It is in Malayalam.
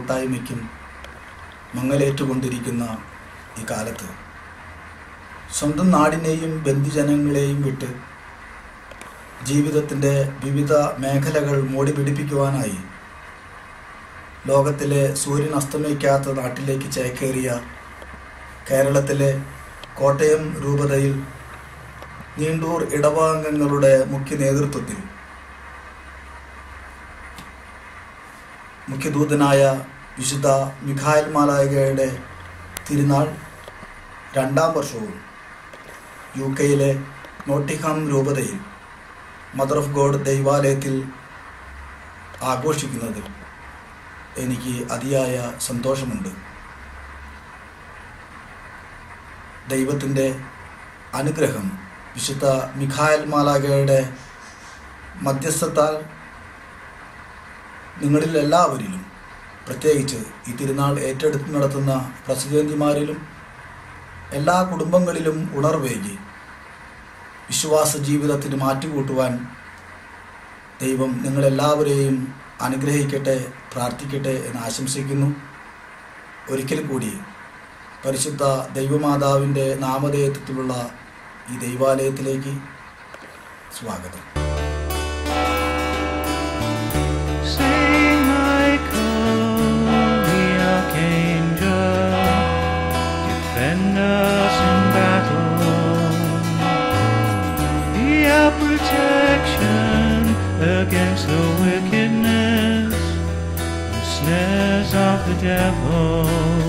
കൂട്ടായ്മയ്ക്കും മങ്ങലേറ്റുകൊണ്ടിരിക്കുന്ന ഈ കാലത്ത് സ്വന്തം നാടിനെയും ബന്ധുജനങ്ങളെയും വിട്ട് ജീവിതത്തിൻ്റെ വിവിധ മേഖലകൾ മോടി പിടിപ്പിക്കുവാനായി ലോകത്തിലെ സൂര്യൻ അസ്തമിക്കാത്ത നാട്ടിലേക്ക് ചേക്കേറിയ കേരളത്തിലെ കോട്ടയം രൂപതയിൽ നീണ്ടൂർ ഇടവാംഗങ്ങളുടെ മുഖ്യ നേതൃത്വത്തിൽ മുഖ്യദൂതനായ വിശുദ്ധ മിഖായൽ മാലായകയുടെ തിരുനാൾ രണ്ടാം വർഷവും യു കെയിലെ നോട്ടിഹാം രൂപതയിൽ മദർ ഓഫ് ഗോഡ് ദൈവാലയത്തിൽ ആഘോഷിക്കുന്നതിൽ എനിക്ക് അതിയായ സന്തോഷമുണ്ട് ദൈവത്തിൻ്റെ അനുഗ്രഹം വിശുദ്ധ മിഖായൽ മാലാകയുടെ മധ്യസ്ഥത്താൽ നിങ്ങളിൽ എല്ലാവരിലും പ്രത്യേകിച്ച് ഈ തിരുനാൾ ഏറ്റെടുത്ത് നടത്തുന്ന പ്രസിദ്ധന്തിമാരിലും എല്ലാ കുടുംബങ്ങളിലും ഉണർവേകി വിശ്വാസ ജീവിതത്തിന് മാറ്റുകൂട്ടുവാൻ ദൈവം നിങ്ങളെല്ലാവരെയും അനുഗ്രഹിക്കട്ടെ പ്രാർത്ഥിക്കട്ടെ എന്ന് ആശംസിക്കുന്നു ഒരിക്കൽ കൂടി പരിശുദ്ധ ദൈവമാതാവിൻ്റെ നാമധേയത്വത്തിലുള്ള ഈ ദൈവാലയത്തിലേക്ക് സ്വാഗതം Sing like holy archangel, defend us in battle. Be our protection against the wickedness and snares of the devil.